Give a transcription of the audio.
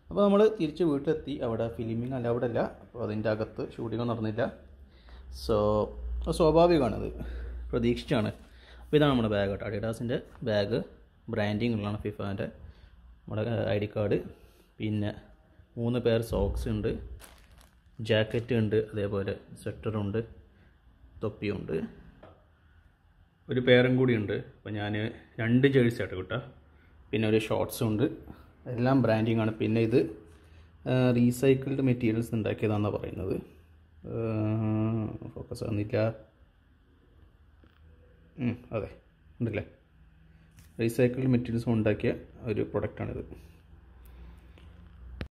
അപ്പോൾ നമ്മൾ തിരിച്ച് വീട്ടിലെത്തി അവിടെ ഫിലിമിങ് അല്ല അവിടെ അല്ല അപ്പോൾ അതിൻ്റെ അകത്ത് ഷൂട്ടിംഗ് നടന്നില്ല സോ സ്വാഭാവികമാണത് പ്രതീക്ഷിച്ചാണ് അപ്പോൾ ഇതാണ് നമ്മുടെ ബാഗ് കേട്ടോ അഡിഡാസിൻ്റെ ബാഗ് ബ്രാൻഡിങ് ഉള്ളതാണ് ഫിഫാൻ്റെ നമ്മുടെ ഐ ഡി കാർഡ് പിന്നെ മൂന്ന് പേർ സോക്സ് ഉണ്ട് ജാക്കറ്റ് ഉണ്ട് അതേപോലെ സ്വെറ്ററുണ്ട് തൊപ്പിയുണ്ട് ഒരു പേരും കൂടി ഉണ്ട് അപ്പോൾ ഞാൻ രണ്ട് ജേഴ്സി ആയിട്ട് കിട്ടുക പിന്നെ ഒരു ഷോർട്സും ഉണ്ട് എല്ലാം ബ്രാൻഡിങ് ആണ് പിന്നെ ഇത് റീസൈക്കിൾഡ് മെറ്റീരിയൽസ് ഉണ്ടാക്കിയതാണെന്നാണ് പറയുന്നത് ഫോക്കസ് ആകുന്നില്ല ഉം, അതെ ഉണ്ടല്ലേ റീസൈക്കിൾഡ് മെറ്റീരിയൽസ് ഉണ്ടാക്കിയ ഒരു പ്രൊഡക്റ്റാണിത്